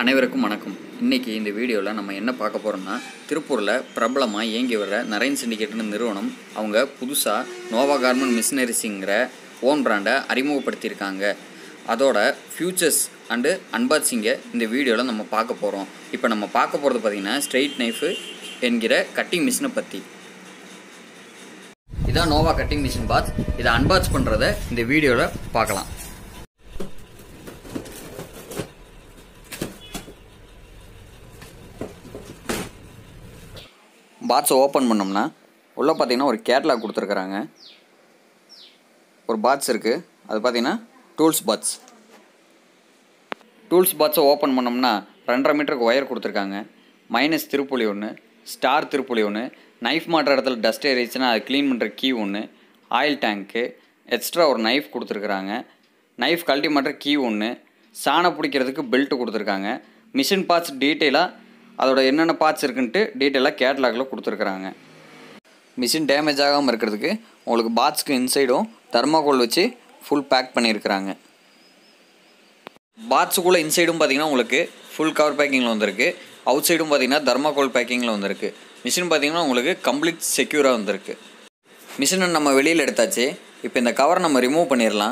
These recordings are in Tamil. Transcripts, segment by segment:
அனைவருக்கும் வணக்கம் இன்றைக்கி இந்த வீடியோவில் நம்ம என்ன பார்க்க போகிறோம்னா திருப்பூரில் பிரபலமாக இயங்கி வர்ற நரைன் சிண்டிகேட்னு நிறுவனம் அவங்க புதுசாக நோவா கார்மெண்ட் மிஷினரிஸுங்கிற ஓன் பிராண்டை அறிமுகப்படுத்தியிருக்காங்க அதோட ஃபியூச்சர்ஸ் அண்டு அன்பாக்சிங்கை இந்த வீடியோவில் நம்ம பார்க்க போகிறோம் இப்போ நம்ம பார்க்க போகிறது பார்த்திங்கன்னா ஸ்ட்ரெயிட் நைஃபு என்கிற கட்டிங் மிஷினை பற்றி இதான் நோவா கட்டிங் மிஷின் பாக்ஸ் இதை அன்பாக்ஸ் பண்ணுறத இந்த வீடியோவில் பார்க்கலாம் பாட்ஸை ஓப்பன் பண்ணோம்னா உள்ளே பார்த்தீங்கன்னா ஒரு கேட்லாக் கொடுத்துருக்குறாங்க ஒரு பாட்ஸ் இருக்குது அது பார்த்தீங்கன்னா டூல்ஸ் பாட்ஸ் டூல்ஸ் பாட்ஸை ஓப்பன் பண்ணோம்னா ரெண்டரை மீட்டருக்கு ஒயர் கொடுத்துருக்காங்க மைனஸ் திருப்புளி ஒன்று ஸ்டார் திருப்புளி ஒன்று நைஃப் மாட்டுற இடத்துல டஸ்ட் ஏறிச்சுன்னா அதை க்ளீன் பண்ணுற கீ ஒன்று ஆயில் டேங்க்கு எக்ஸ்ட்ரா ஒரு நைஃப் கொடுத்துருக்குறாங்க நைஃப் கழட்டி மாட்டுற கீ ஒன்று சாணை பிடிக்கிறதுக்கு பெல்ட் கொடுத்துருக்காங்க மிஷின் பார்ட்ஸ் டீட்டெயிலாக அதோட என்னென்ன பார்ட்ஸ் இருக்குன்ட்டு டீட்டெயிலாக கேட்லாகில் கொடுத்துருக்குறாங்க மிஷின் டேமேஜ் ஆகாமல் இருக்கிறதுக்கு உங்களுக்கு பாட்ஸ்க்கு இன்சைடும் தர்மாகோல் வச்சு ஃபுல் பேக் பண்ணியிருக்கிறாங்க பாட்ஸுக்குள்ளே இன்சைடும் பார்த்தீங்கன்னா உங்களுக்கு ஃபுல் கவர் பேக்கிங்கில் வந்திருக்கு அவுட் சைடும் பார்த்தீங்கன்னா தர்மாகோல் பேக்கிங்கில் வந்திருக்கு மிஷின் பார்த்தீங்கன்னா உங்களுக்கு கம்ப்ளீட் செக்யூராக வந்திருக்கு மிஷினை நம்ம வெளியில் எடுத்தாச்சு இப்போ இந்த கவரை நம்ம ரிமூவ் பண்ணிடலாம்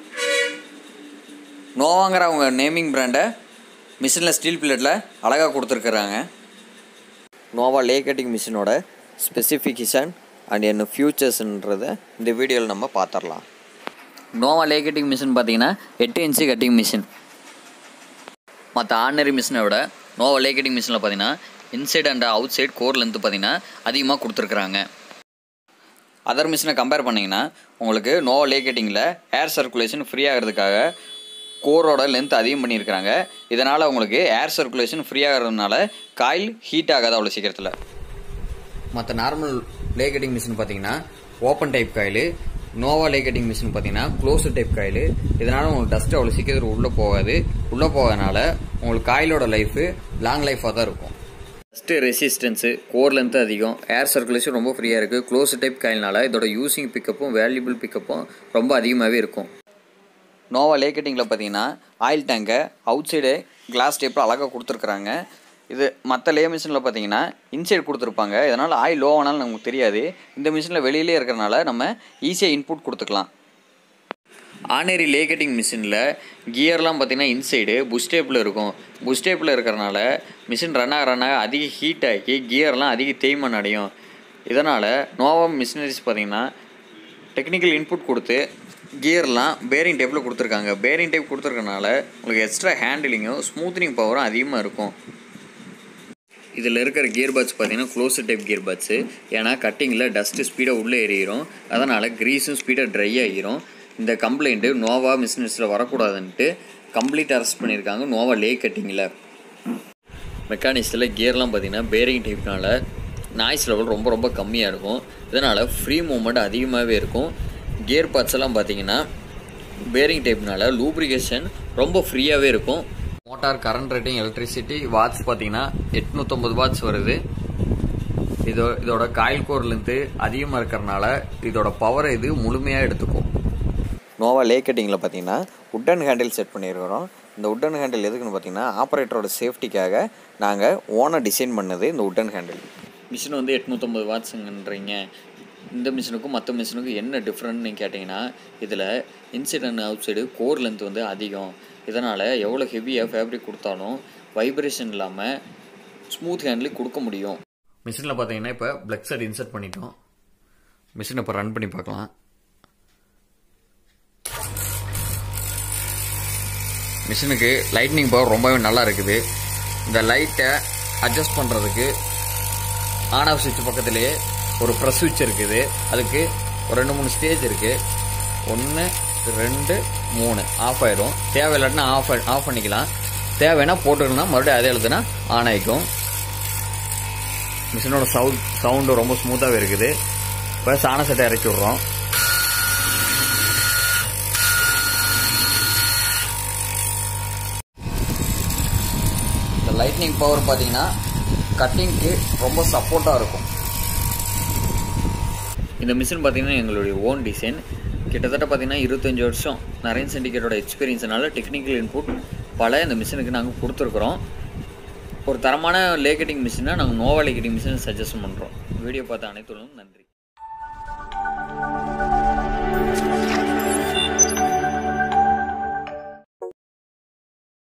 நோவாங்கிற அவங்க நேமிங் பிராண்டை மிஷினில் ஸ்டீல் பிளேட்டில் அழகாக கொடுத்துருக்குறாங்க நோவா லே கட்டிங் மிஷினோட ஸ்பெசிஃபிகேஷன் அண்ட் என்ன ஃபியூச்சர்ஸ்ன்றதை இந்த வீடியோவில் நம்ம பார்த்துடலாம் நோவா லே கட்டிங் மிஷின் பார்த்தீங்கன்னா எட்டு இன்ச்சு கட்டிங் மிஷின் மற்ற ஆர்டினரி மிஷினை விட நோவா லே கட்டிங் மிஷினில் பார்த்தீங்கன்னா inside and outside core length பார்த்தீங்கன்னா அதிகமாக கொடுத்துருக்குறாங்க அதர் மிஷினை கம்பேர் பண்ணிங்கன்னா உங்களுக்கு நோவா லே கட்டிங்கில் ஏர் சர்க்குலேஷன் ஃப்ரீ ஆகிறதுக்காக கோரோட லென்த் அதிகம் பண்ணியிருக்கிறாங்க இதனால் உங்களுக்கு ஏர் சர்க்குலேஷன் ஃப்ரீ ஆகிறதுனால காயில் ஹீட் ஆகாது அவ்வளோ சீக்கிரத்தில் மற்ற நார்மல் லே கட்டிங் மிஷின் பார்த்தீங்கன்னா open type coil Nova lay cutting machine பார்த்தீங்கன்னா க்ளோஸ் டைப் காயில் இதனால் உங்களுக்கு டஸ்ட் அவ்வளோ சீக்கிரத்தில் உள்ளே போகாது உள்ளே போகாதனால உங்களுக்கு காயிலோட லைஃபு லாங் லைஃபாக தான் இருக்கும் டஸ்ட்டு ரெசிஸ்டன்ஸு கோர் லென்த்து அதிகம் ஏர் சர்க்குலேஷன் ரொம்ப ஃப்ரீயாக இருக்குது க்ளோஸ் டைப் காயில்னால இதோட யூசிங் பிக்கப்பும் வேல்யூபிள் பிக்கப்பும் ரொம்ப அதிகமாகவே இருக்கும் நோவா லே கட்டிங்கில் பார்த்தீங்கன்னா ஆயில் டேங்கை அவுட் சைடு கிளாஸ் டேப்பில் அழகாக கொடுத்துருக்குறாங்க இது மற்ற லே மிஷினில் பார்த்தீங்கன்னா இன்சைடு கொடுத்துருப்பாங்க இதனால் ஆயில் லோ ஆனாலும் நமக்கு தெரியாது இந்த மிஷினில் வெளியிலே இருக்கிறனால நம்ம ஈஸியாக இன்புட் கொடுத்துக்கலாம் ஆனேரி லே கட்டிங் மிஷினில் கியர்லாம் பார்த்தீங்கன்னா இன்சைடு புஷ் டேப்பில் இருக்கும் புஷ் டேப்பில் இருக்கிறனால மிஷின் ரன் ஆக ரன் ஆக அதிக ஹீட் ஆகி கியர்லாம் அதிக தேய்மான் அடையும் இதனால் நோவா மிஷினரிஸ் பார்த்தீங்கன்னா டெக்னிக்கல் இன்புட் கொடுத்து கியர்லாம் பேரிங் டைப்பில் கொடுத்துருக்காங்க பேரிங் டைப் கொடுத்துருக்கனால உங்களுக்கு எக்ஸ்ட்ரா ஹேண்டிலிங்கும் ஸ்மூத்னிங் பவரும் அதிகமாக இருக்கும் இதில் இருக்கிற கியர் பாட்ஸ் பார்த்தீங்கன்னா க்ளோஸ் டைப் கியர் பாட்ஸு ஏன்னா கட்டிங்கில் டஸ்ட்டு ஸ்பீடாக உள்ளே ஏறிடும் அதனால் க்ரீஸும் ஸ்பீடாக ட்ரை ஆகிரும் இந்த கம்ப்ளைண்ட்டு நோவா மிஷினஸில் வரக்கூடாதுன்ட்டு கம்ப்ளீட் அரெஸ்ட் பண்ணியிருக்காங்க நோவா லே கட்டிங்கில் மெக்கானிக்ஸில் கியர்லாம் பார்த்தீங்கன்னா பேரிங் டைப்னால நாய்ஸ் லெவல் ரொம்ப ரொம்ப கம்மியாக இருக்கும் இதனால் ஃப்ரீ மூமெண்ட் அதிகமாகவே இருக்கும் கியர் பார்ட்ஸ் எல்லாம் பார்த்தீங்கன்னா பேரிங் டைப்னால லூப்ரிகேஷன் ரொம்ப ஃப்ரீயாகவே இருக்கும் motor current rating electricity watts பார்த்தீங்கன்னா எட்நூற்றம்பது வாட்ஸ் வருது இதோ இதோட காயில் கோர்லேருந்து அதிகமாக இருக்கிறனால இதோட பவரை இது முழுமையாக எடுத்துக்கும் நோவா லே கட்டிங்கில் பார்த்தீங்கன்னா உட்டன் ஹேண்டில் செட் பண்ணியிருக்கிறோம் இந்த உட்டன் ஹேண்டில் எதுக்குன்னு பார்த்தீங்கன்னா ஆப்ரேட்டரோட சேஃப்டிக்காக நாங்கள் ஓனாக டிசைன் பண்ணது இந்த உட்டன் ஹேண்டில் மிஷின் வந்து எட்நூற்றம்பது வாட்ஸுங்கன்றீங்க இந்த மிஷினுக்கும் மற்ற மிஷினுக்கும் என்ன டிஃப்ரெண்ட்னு கேட்டிங்கன்னா இதில் inside and outside core length வந்து அதிகம் இதனால் எவ்வளோ ஹெவியாக ஃபேப்ரிக் கொடுத்தாலும் வைப்ரேஷன் இல்லாமல் ஸ்மூத் ஹேண்ட்லிங் கொடுக்க முடியும் மிஷினில் பார்த்தீங்கன்னா இப்போ பிளக் செட் இன்சர்ட் பண்ணிட்டோம் மிஷினை இப்போ ரன் பண்ணி பார்க்கலாம் மிஷினுக்கு லைட்னிங் பவர் ரொம்பவே நல்லா இருக்குது இந்த லைட்டை அட்ஜஸ்ட் பண்ணுறதுக்கு ஆன் ஆஃப் சுவிட்ச் பக்கத்துலேயே ஒரு ப்ரெஸ் சுவிட்ச் இருக்குது அதுக்கு ஒரு ரெண்டு மூணு ஸ்டேஜ் இருக்குது ஒன்று ரெண்டு மூணு ஆஃப் ஆயிரும் தேவையில்லாட்டினா ஆஃப் ஆஃப் பண்ணிக்கலாம் தேவைன்னா போட்டுக்கணும்னா மறுபடியும் அதே எழுதுனா ஆன் ஆகிக்கும் மிஷினோட சவுண்ட் சவுண்டு ரொம்ப ஸ்மூத்தாகவே இருக்குது இப்போ சாண சட்டை இறக்கி விட்றோம் இந்த லைட்னிங் பவர் பார்த்தீங்கன்னா கட்டிங்க்கு ரொம்ப சப்போர்ட்டாக இருக்கும் இந்த மிஷின் பார்த்தீங்கன்னா எங்களுடைய ஓன் டிசைன் கிட்டத்தட்ட பார்த்தீங்கன்னா இருபத்தஞ்சி வருஷம் நரேன் சிண்டிகேட்டோட எக்ஸ்பீரியன்ஸ்னால டெக்னிக்கல் இன்புட் பல இந்த மிஷினுக்கு நாங்கள் கொடுத்துருக்குறோம் ஒரு தரமான லே கட்டிங் மிஷினை நாங்கள் நோவா லே கட்டிங் மிஷினை சஜஸ்ட் பண்ணுறோம் வீடியோ பார்த்த அனைத்தும் நன்றி